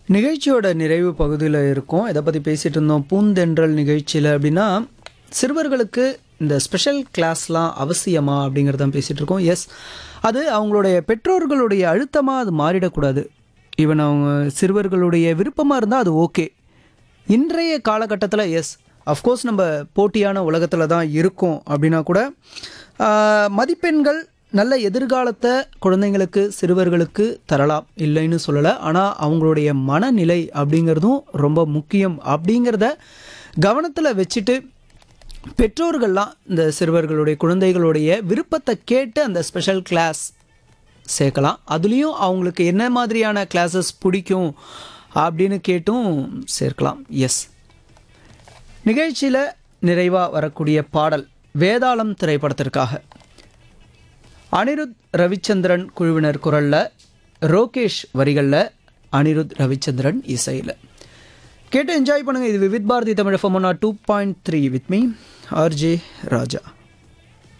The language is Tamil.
நிகழ்ச்சியோட நிறைவு பகுதியில் இருக்கோம் இதை பற்றி பேசிகிட்டு இருந்தோம் பூந்தென்றல் நிகழ்ச்சியில் அப்படின்னா சிறுவர்களுக்கு இந்த ஸ்பெஷல் கிளாஸ்லாம் அவசியமா அப்படிங்கிறத பேசிகிட்டு இருக்கோம் எஸ் அது அவங்களுடைய பெற்றோர்களுடைய அழுத்தமாக அது மாறிடக்கூடாது ஈவன் அவங்க சிறுவர்களுடைய விருப்பமாக இருந்தால் அது ஓகே இன்றைய காலகட்டத்தில் எஸ் அஃப்கோர்ஸ் நம்ம போட்டியான உலகத்தில் தான் இருக்கோம் அப்படின்னா கூட ஆஹ், மதிப்பெண்கள் நல்ல எதிர்காலத்தை குழந்தைங்களுக்கு சிறுவர்களுக்கு தரலாம் இல்லைன்னு சொல்லலை ஆனால் அவங்களுடைய மனநிலை அப்படிங்கிறதும் ரொம்ப முக்கியம் அப்படிங்கிறத கவனத்தில் வச்சுட்டு பெற்றோர்கள்லாம் இந்த சிறுவர்களுடைய குழந்தைகளுடைய விருப்பத்தை கேட்டு அந்த ஸ்பெஷல் கிளாஸ் சேர்க்கலாம் அதுலேயும் அவங்களுக்கு என்ன மாதிரியான கிளாஸஸ் பிடிக்கும் அப்படின்னு கேட்டும் சேர்க்கலாம் எஸ் நிகழ்ச்சியில் நிறைவாக வரக்கூடிய பாடல் வேதாளம் திரைப்படத்திற்காக அனிருத் ரவிச்சந்திரன் குழுவினர் குரலில் ரோகேஷ் வரிகளில் அனிருத் ரவிச்சந்திரன் இசையில் கேட்டு என்ஜாய் பண்ணுங்கள் இது விவித் பாரதி தமிழ் ஃபோமோனா two point three with me RJ Raja